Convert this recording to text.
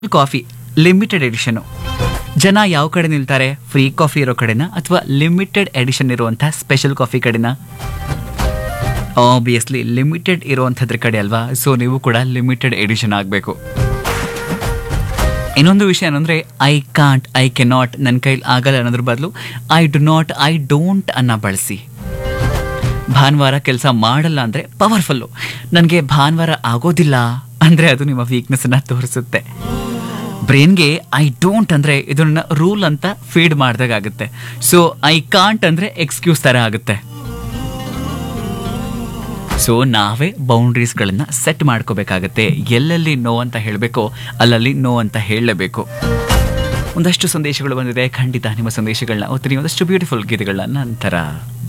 coffee limited edition ಜನ ಯಾವ ಕಡೆ ನಿಲ್ತಾರೆ ಫ್ರೀ ಕಾಫಿ ಇರೋ ಕಡೆನ ಅಥವಾ ಲಿಮಿಟೆಡ್ ಎಡಿಷನ್ ಇರುವಂತಹ ಸ್ಪೆಷಲ್ ಕಾಫಿ ಕಡೆನ ಆಬ್ವಿಯಸ್ಲಿ ಲಿಮಿಟೆಡ್ ಇರುವಂಥದ್ರ ಕಡೆ ಅಲ್ವಾ ಸೊ ನೀವು ಕೂಡ ಲಿಮಿಟೆಡ್ ಎಡಿಷನ್ ಆಗಬೇಕು ಇನ್ನೊಂದು ವಿಷಯ ಏನಂದ್ರೆ I can't I cannot ನನ್ನ ಕೈಲಿ ಆಗಲ್ಲ ಅನ್ನೋದ್ರ ಬದಲು I do not I don't ಅನ್ನ ಬಳಸಿ ಭಾನುವಾರ ಕೆಲಸ ಮಾಡಲ್ಲ ಅಂದರೆ ಪವರ್ಫುಲ್ಲು ನನಗೆ ಭಾನುವಾರ ಆಗೋದಿಲ್ಲ ಅಂದರೆ ಅದು ನಿಮ್ಮ ವೀಕ್ನೆಸ್ನ ತೋರಿಸುತ್ತೆ ಬ್ರೈನ್ಗೆ ಐ ಡೋಂಟ್ ಅಂದರೆ ಇದನ್ನ ರೂಲ್ ಅಂತ ಫೀಡ್ ಮಾಡಿದಾಗುತ್ತೆ ಸೊ ಐ ಕಾಂಟ್ ಅಂದರೆ ಎಕ್ಸ್ಕ್ಯೂಸ್ ಥರ ಆಗುತ್ತೆ ಸೊ ನಾವೇ ಬೌಂಡ್ರೀಸ್ಗಳನ್ನು ಸೆಟ್ ಮಾಡ್ಕೋಬೇಕಾಗತ್ತೆ ಎಲ್ಲೆಲ್ಲಿ ನೋ ಅಂತ ಹೇಳಬೇಕೋ ಅಲ್ಲಲ್ಲಿ ನೋ ಅಂತ ಹೇಳಲೇಬೇಕು ಒಂದಷ್ಟು ಸಂದೇಶಗಳು ಬಂದಿದೆ ಖಂಡಿತ ನಿಮ್ಮ ಸಂದೇಶಗಳನ್ನ ಓದ್ತೀನಿ ಒಂದಷ್ಟು ಬ್ಯೂಟಿಫುಲ್ ಗೀತೆಗಳನ್ನ ನಂತರ